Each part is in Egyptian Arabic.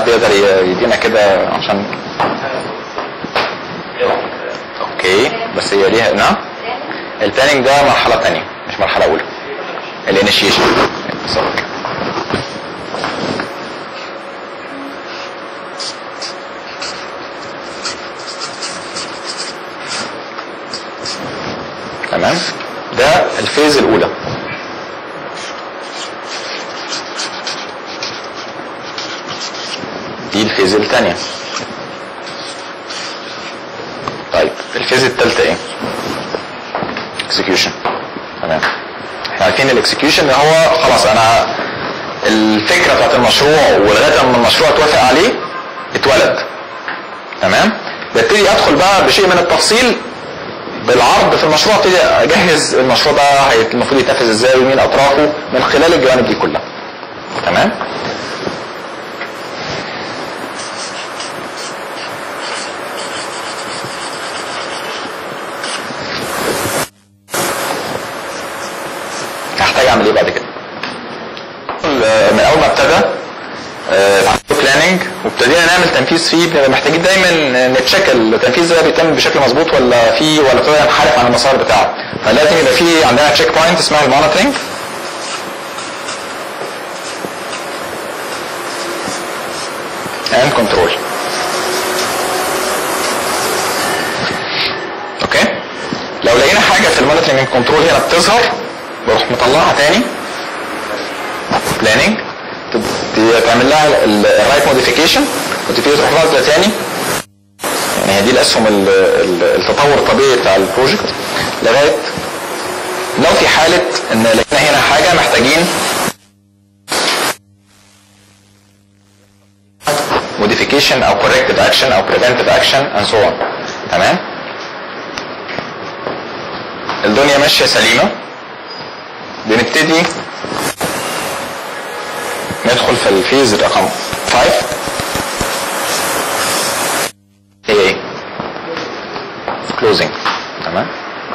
حد يقدر ي- يدينا كده عشان اوكي بس هي ليها نعم البلاننج ده مرحله تانية مش مرحله اولى الانيشيشن بالظبط تمام ده الفيز الاولى دي الفيز الثانيه طيب الفيز الثالثه ايه اكسكيوشن تمام احنا عارفين الاكسكيوشن هو خلاص انا الفكره بتاعت المشروع ولغايه اما المشروع توافق عليه اتولد تمام ببتدي ادخل بقى بشيء من التفصيل بالعرض في المشروع ابتدي اجهز المشروع ده هي- المفروض يتنفذ ازاي ومين اطرافه من خلال الجوانب دي كلها تمام هحتاج اعمل ايه بعد كده من اول ما ابتدى بلاننج وابتدينا نعمل تنفيذ فيه بنبقى محتاجين دايما نتشيك التنفيذ ده بيتم بشكل مظبوط ولا في ولا طلع انحرف عن المسار بتاعه فلازم يبقى في عندنا تشيك بوينت اسمها المونيتورنج اند كنترول اوكي لو لقينا حاجه في المونيتورنج اند كنترول هنا بتظهر بروح مطلعها تاني بلاننج تعمل لها الرايت موديفيكيشن وتبتدي تروح لها تاني يعني هي دي الاسهم ال- ال- التطور الطبيعي بتاع البروجكت لغايه لو في حاله ان لقينا هنا حاجه محتاجين modification او corrective action او preventive action and so on تمام الدنيا ماشيه سليمه بنبتدي ندخل في الفيز رقم 5 هي ايه؟ كلوزنج تمام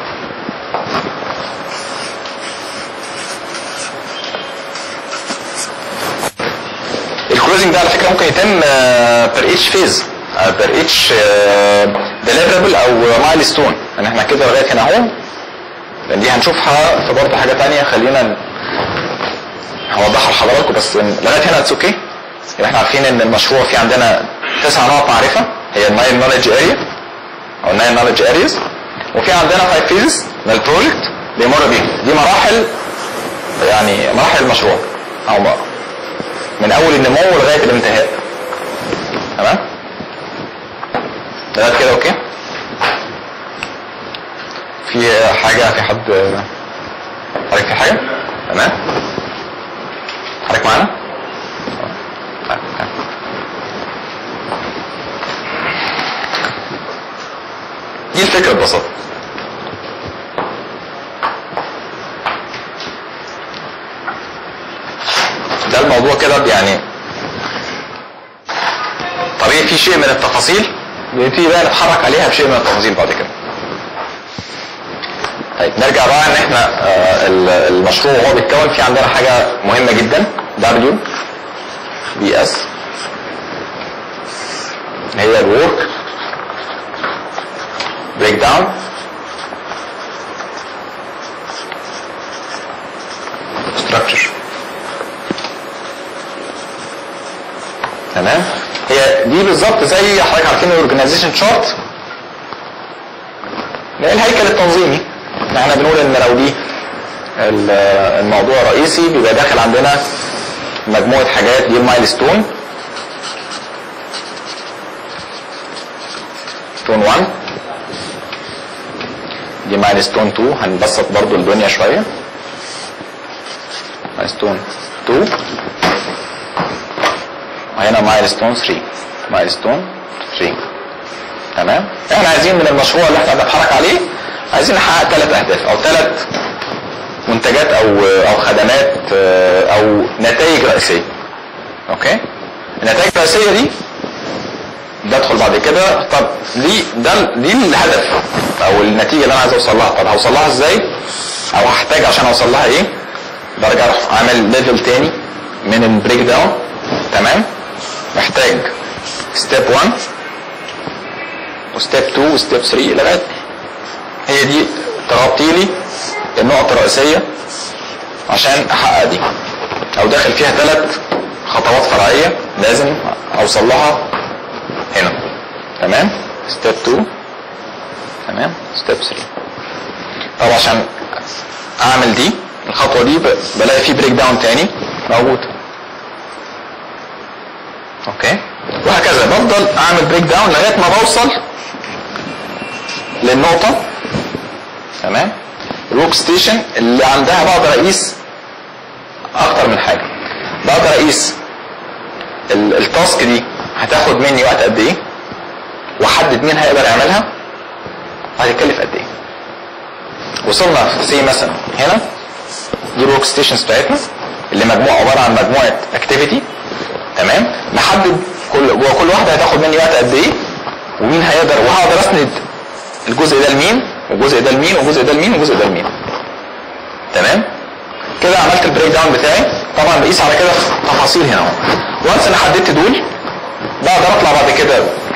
الكلوزنج ده على فكره ممكن يتم بير اتش فيز بير اتش ديليفربل او مايل ستون ان احنا كده لغايه هنا اهو لان دي هنشوفها في برضه حاجه تانية خلينا ن- هوضحها لحضراتكم بس لغايه هنا اتس اوكي يبقى احنا عارفين ان المشروع فيه عندنا تسع نقط معرفه هي الناين نولج اريا او الناين نولج ارياز وفي عندنا فايف فيزز من البروجكت بيمر بيهم دي مراحل يعني مراحل المشروع او م- من اول النمو لغايه الانتهاء تمام لغايه كده اوكي في حاجه في حد حضرتك في حاجه تمام حضرتك معانا طيب، تمام. دي الفكره ببساطه ده الموضوع كده يعني طبيعي في شيء من التفاصيل بنبتدي بقى نتحرك عليها بشيء من التفاصيل بعد كده طيب نرجع بقى ان احنا آه، ال- المشروع وهو بيتكون في عندنا حاجه مهمه جدا دبليو بي اس هي الورك بريك داون ستراكشر تمام هي دي بالظبط زي حضرتك عارفين الاورجنايزيشن شارت الهيكل التنظيمي احنا بنقول ان لو دي ال- الموضوع الرئيسي بيبقى داخل عندنا مجموعه حاجات دي المايل ستون ستون 1 دي مايل ستون 2 هنبسط برضو الدنيا شويه مايل ستون 2 وهنا مايل ستون 3 مايل ستون 3 تمام احنا عايزين من المشروع اللي احنا بنتحرك عليه عايزين نحقق ثلاث اهداف او ثلاث منتجات او او خدمات اه، او نتائج رئيسيه اوكي النتائج الرئيسيه دي بدخل بعد كده طب دي ده دي الهدف او النتيجه اللي انا عايز اوصل لها طب هوصل لها ازاي او هحتاج عشان اوصل لها ايه برجع اروح اعمل ليفل تاني من البريك داون تمام محتاج ستيب 1 وستيب 2 وستيب 3 لغايه هي دي تغطي لي النقط الرئيسيه عشان احقق دي او داخل فيها ثلاث خطوات فرعيه لازم اوصل لها هنا تمام ستيب 2 تمام ستيب 3 طب عشان اعمل دي الخطوه دي ب- بلاقي في بريك داون تاني موجود اوكي وهكذا بفضل اعمل بريك داون لغايه ما بوصل للنقطه تمام الورك ستيشن اللي عندها بقدر اقيس اكتر من حاجه بقدر اقيس ال- التاسك دي هتاخد مني وقت قد ايه واحدد مين هيقدر يعملها وهتكلف قد ايه وصلنا في سي مثلا هنا دي الورك ستيشنز بتاعتنا اللي مجموعه عباره عن مجموعه اكتيفيتي تمام نحدد كل جوه كل واحده هتاخد مني وقت قد ايه ومين هيقدر وهقدر اسند الجزء ده لمين والجزء ده لمين والجزء ده لمين والجزء ده لمين تمام كده عملت البريك داون بتاعي طبعا بقيس على كده تفاصيل هنا اهو وانس انا حددت دول بقدر اطلع بعد كده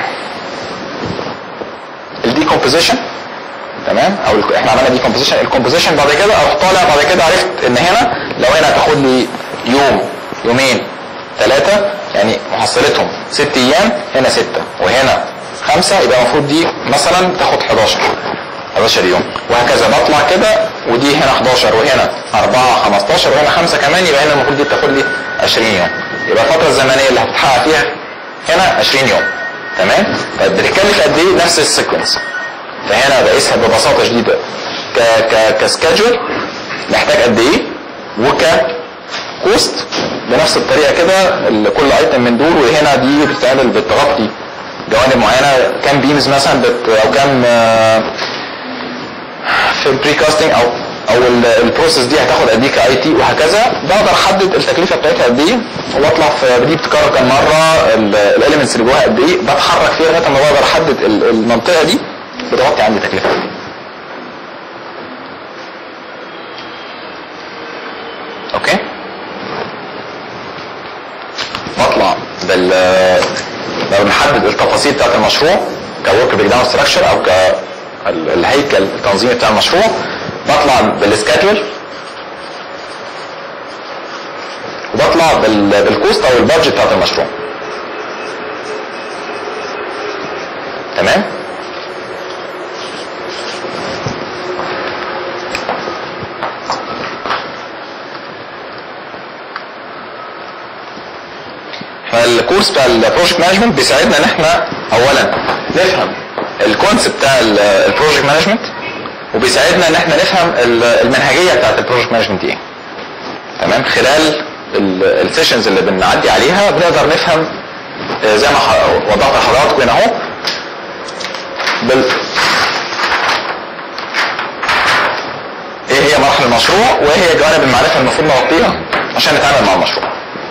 الديكومبوزيشن تمام او ال- احنا عملنا ديكومبوزيشن الكومبوزيشن بعد كده اروح طالع بعد كده عرفت ان هنا لو هنا هتاخد لي يوم يومين ثلاثة يعني محصلتهم ست ايام هنا ستة وهنا خمسة يبقى المفروض دي مثلا تاخد 11 11 يوم وهكذا بطلع كده ودي هنا 11 وهنا 4 15 وهنا 5 كمان يبقى هنا المفروض دي بتاخد لي 20 يوم يبقى الفترة الزمنية اللي هتتحقق فيها هنا 20 يوم تمام طيب بتتكلف قد ايه نفس السيكونس فهنا بقيسها ببساطه شديده ك ك كسكادجول محتاج قد ايه وك كوست بنفس الطريقه كده ال- كل ايتم من دول وهنا دي بتتعمل بتغطي جوانب معينه كام بيمز مثلا بت او كام آه، في البري كاستنج او او ال- البروسيس دي هتاخد قد ايه كاي تي وهكذا بقدر احدد التكلفه بتاعتها قد ايه واطلع في دي بتكرر كام مره الاليمنتس اللي جواها قد ايه بتحرك فيها لغايه ما بقدر احدد ال- المنطقه دي بتغطي عندي تكلفه قد ايه اوكي بطلع بال لو نحدد التفاصيل بتاعت المشروع كورك بريك داون ستراكشر او ك ال- الهيكل التنظيمي بتاع المشروع بطلع بالسكادول وبطلع بال... بالكوست او البادجت بتاعت المشروع تمام فالكورس بتاع البروجكت مانجمنت بيساعدنا ان احنا اولا نفهم الكونسيبت بتاع البروجكت مانجمنت وبيساعدنا ان احنا نفهم ال- المنهجيه بتاعت البروجكت مانجمنت ايه تمام خلال السيشنز اللي بنعدي عليها بنقدر نفهم آه، زي ما ح- وضحت لحضراتكم هنا اهو بال... ايه هي مراحل المشروع وايه هي جوانب المعرفه اللي المفروض نغطيها عشان نتعامل مع المشروع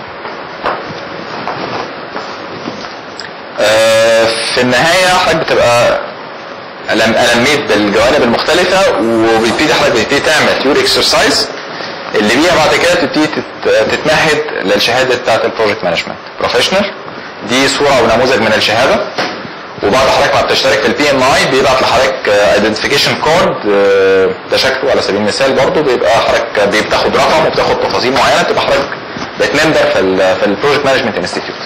آه، في النهاية حضرتك بتبقى ألم ألميت بالجوانب المختلفة وبتبتدي حضرتك بتبتدي تعمل تيور اكسرسايز اللي بيها بعد كده تبتدي تت- تتمهد للشهادة بتاعت البروجكت مانجمنت بروفيشنال دي صورة او نموذج من الشهادة وبعد حضرتك ما بتشترك في البي ام اي بيبعت لحضرتك ايدنتيفيكيشن كارد ده شكله على سبيل المثال برضه بيبقى حضرتك بتاخد رقم وبتاخد تفاصيل معينه تبقى حضرتك بقيت ممبر في ال في البروجكت مانجمنت انستيتيوت